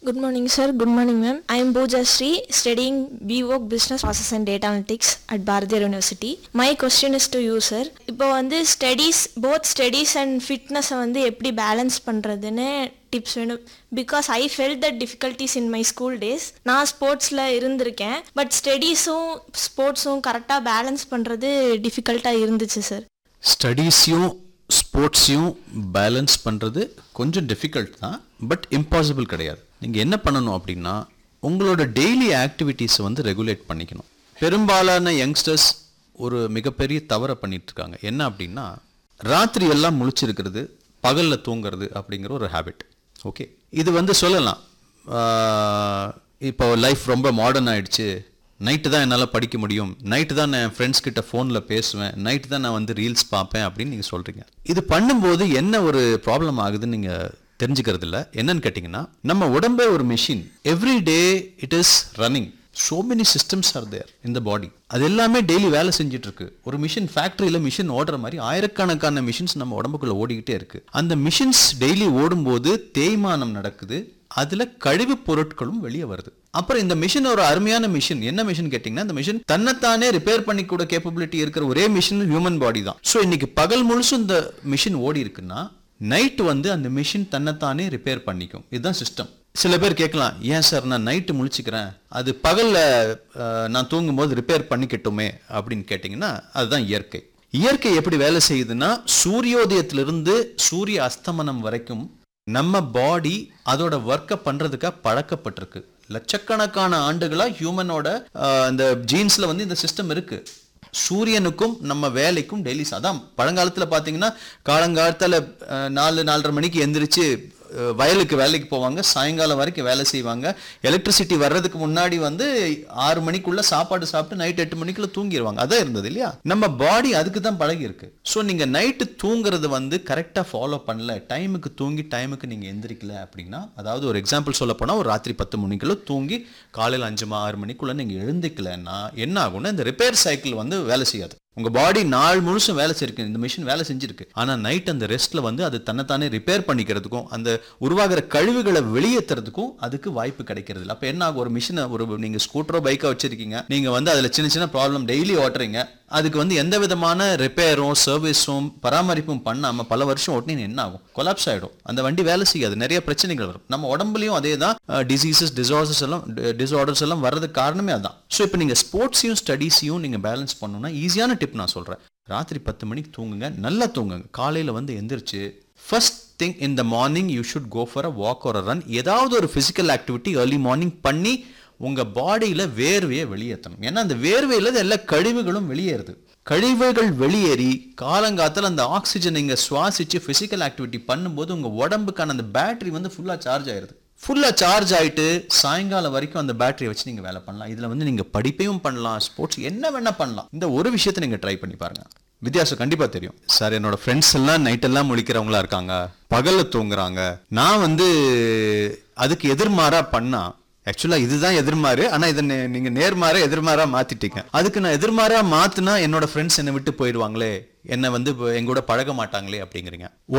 Good morning, sir. Good morning, ma'am. I am Pooja Sri, studying BVOC Business Process and Data Analytics at Bharathiar University. My question is to you, sir. இப்போ வந்து studies both studies and ஃபிட்னஸை வந்து எப்படி balance பண்ணுறதுன்னு tips வேணும் because I fell the difficulties in my school days நான் ஸ்போர்ட்ஸில் இருந்திருக்கேன் பட் ஸ்டடீஸும் ஸ்போர்ட்ஸும் கரெக்டாக பேலன்ஸ் பண்ணுறது டிஃபிகல்ட்டாக இருந்துச்சு சார் ஸ்டடீஸையும் ஸ்போர்ட்ஸையும் பேலன்ஸ் பண்ணுறது கொஞ்சம் டிஃபிகல்ட் தான் பட் இம்பாசிபிள் கிடையாது நீங்கள் என்ன பண்ணணும் அப்படின்னா உங்களோட டெய்லி ஆக்டிவிட்டீஸை வந்து ரெகுலேட் பண்ணிக்கணும் பெரும்பாலான யங்ஸ்டர்ஸ் ஒரு மிகப்பெரிய தவறை பண்ணிட்டு இருக்காங்க என்ன அப்படின்னா ராத்திரி எல்லாம் முழிச்சிருக்கிறது பகலில் தூங்குறது அப்படிங்கிற ஒரு ஹேபிட் ஓகே இது வந்து சொல்லலாம் ஆஹ், இப்போ லைஃப் ரொம்ப மாடர்ன் ஆயிடுச்சு நைட்டு தான் என்னால் படிக்க முடியும் நைட்டு தான் நான் என் ஃப்ரெண்ட்ஸ் கிட்ட ஃபோனில் பேசுவேன் நைட்டு தான் நான் வந்து ரீல்ஸ் பார்ப்பேன் அப்படின்னு நீங்கள் சொல்கிறீங்க இது பண்ணும்போது என்ன ஒரு ப்ராப்ளம் ஆகுதுன்னு நீங்கள் தெரிஞ்சுக்கிறது இல்லை என்னன்னு கேட்டிங்கன்னா நம்ம உடம்பே ஒரு machine every day it is running so many systems are there in the body அது எல்லாமே டெய்லி வேலை செஞ்சுட்டு இருக்கு ஒரு மிஷின் ஃபேக்டரியில் மிஷின் ஓடுற மாதிரி ஆயிரக்கணக்கான மிஷின்ஸ் நம்ம உடம்புக்குள்ள ஓடிக்கிட்டே இருக்கு அந்த மிஷின்ஸ் டெய்லி ஓடும்போது தேய்மானம் நடக்குது அதுல கழிவு பொருட்களும் வெளியே வருது அப்புறம் இந்த மிஷின் ஒரு அருமையான மிஷின் என்ன மிஷின் கேட்டிங்கன்னா இந்த மிஷின் தன்னைத்தானே ரிப்பேர் பண்ணி கூட கேப்பபிலிட்டி இருக்கிற ஒரே மிஷின் ஹியூமன் பாடி தான் ஸோ இன்னைக்கு பகல் முழுசும் இந்த மிஷின் ஓடி இருக்குன்னா நைட் வந்து அந்த மிஷின் தன்னைத்தானே ரிப்பேர் பண்ணிக்கும் இதுதான் சிஸ்டம் சில பேர் கேட்கலாம் ஏன் சார் நான் நைட்டு முழிச்சுக்கிறேன் அது பகல்ல அஹ், நான் தூங்கும்போது ரிப்பேர் பண்ணிக்கட்டுமே அப்படின்னு கேட்டிங்கன்னா அதுதான் இயற்கை இயற்கை எப்படி வேலை செய்யுதுன்னா சூரியோதயத்திலிருந்து சூரிய அஸ்தமனம் வரைக்கும் நம்ம பாடி அதோட ஒர்க்கை பண்றதுக்காக பழக்கப்பட்டிருக்கு லட்சக்கணக்கான ஆண்டுகளா ஹியூமனோட அந்த ஜீன்ஸ்ல வந்து இந்த சிஸ்டம் இருக்கு சூரியனுக்கும் நம்ம வேலைக்கும் டெய்லி அதான் பழங்காலத்துல பாத்தீங்கன்னா காலங்காலத்துல அஹ், நாலு நாலரை மணிக்கு எந்திரிச்சு அஹ், வயலுக்கு வேலைக்கு போவாங்க சாயங்காலம் வரைக்கும் வேலை செய்வாங்க எலக்ட்ரிசிட்டி வர்றதுக்கு முன்னாடி வந்து ஆறு மணிக்குள்ள சாப்பாடு சாப்பிட்டு நைட் எட்டு மணிக்குள்ள தூங்கிடுவாங்க அதான் இருந்தது இல்லையா நம்ம பாடி அதுக்கு தான் பழகி இருக்கு ஸோ நீங்க நைட்டு தூங்குறது வந்து கரெக்டா ஃபாலோ பண்ணல டைமுக்கு தூங்கி டைமுக்கு நீங்க எந்திரிக்கல அப்படின்னா அதாவது ஒரு எக்ஸாம்பிள் சொல்ல போனா ஒரு ராத்திரி பத்து மணிக்குள்ள தூங்கி காலையில் அஞ்சு ம- ஆறு மணிக்குள்ள நீங்க எழுந்திக்கலன்னா என்ன ஆகும்னா இந்த ரிப்பேர் சைக்கிள் வந்து வேலை செய்யாது உங்க பாடி நாள் முழுசும் வேலை செஞ்சிருக்கு இந்த மிஷின் வேலை செஞ்சிருக்கு ஆனா நைட் அந்த ரெஸ்ட்ல வந்து அது தன்னைத்தானே ரிப்பேர் பண்ணிக்கிறதுக்கும் அந்த உருவாகிற கழிவுகளை வெளியேற்றுறதுக்கும் அதுக்கு வாய்ப்பு கிடைக்கிறது இல்லை அப்ப என்ன ஆகும் ஒரு மிஷினை ஒரு நீங்க ஸ்கூட்டரோ பைக்கோ வச்சிருக்கீங்க நீங்க வந்து அதுல சின்ன சின்ன ப்ராப்ளம் டெய்லி ஓட்டுறீங்க அதுக்கு வந்து எந்த விதமான ரிப்பேரும் சர்வீஸும் பராமரிப்பும் பண்ணாம பல வருஷம் ஓட்டினீங்க என்ன ஆகும் கொலாப்ஸ் ஆயிடும் அந்த வண்டி வேலை செய்யாது நிறைய பிரச்சனைகள் வரும் நம்ம உடம்புலயும் அதே தான் டிசீசஸ் டிசார்டர்ஸ் எல்லாம் டிசார்டர்ஸ் எல்லாம் வர்றதுக்கு காரணமே அதான் ஸோ இப்போ நீங்க ஸ்போர்ட்ஸையும் ஸ்டடீஸையும் நீங்க பேலன்ஸ் பண்ணணும்னா ஈஸியான டிப் நான் சொல்றேன் ராத்திரி பத்து மணிக்கு தூங்குங்க நல்லா தூங்குங்க காலையில வந்து எந்திரிச்சு first thing in the morning you should go for a walk or a run ஏதாவது ஒரு ஃபிசிக்கல் ஆக்டிவிட்டி ஏர்லி மார்னிங் பண்ணி உங்க பாடியில வேர்வையை வெளியேற்றணும் ஏன்னா அந்த வேர்வையில எல்லா கழிவுகளும் வெளியேறுது கழிவுகள் வெளியேறி காலங்காத்துல அந்த ஆக்சிஜன் நீங்க சுவாசிச்சு பிசிக்கல் ஆக்டிவிட்டி பண்ணும்போது உங்க உடம்புக்கான அந்த பேட்டரி வந்து ஃபுல்லா சார்ஜ் ஆயிருது ஃபுல்லா சார்ஜ் ஆயிட்டு சாயங்காலம் வரைக்கும் அந்த பேட்டரியை வச்சு நீங்க வேலை பண்ணலாம் இதுல வந்து நீங்க படிப்பையும் பண்ணலாம் ஸ்போர்ட்ஸ் என்ன வேணா பண்ணலாம் இந்த ஒரு விஷயத்தை நீங்க ட்ரை பண்ணி பாருங்க வித்தியாசம் கண்டிப்பா தெரியும் சார் என்னோட ஃப்ரெண்ட்ஸ் எல்லாம் நைட் எல்லாம் முழிக்கிறவங்களா இருக்காங்க பகல்ல தூங்குறாங்க நான் வந்து அதுக்கு எதிர்மாறா பண்ணா ஆக்சுவலா இதுதான் எதிர்மாறு ஆனா இதை நே- நீங்க நேர்மாறா எதிர்மாறா மாத்திட்டீங்க அதுக்கு நான் எதிர்மாறா மாத்துனா என்னோட ஃப்ரெண்ட்ஸ் என்னை விட்டு போயிடுவாங்களே என்னை வந்து இப்ப எங்க கூட பழக மாட்டாங்களே அப்படிங்கிறீங்க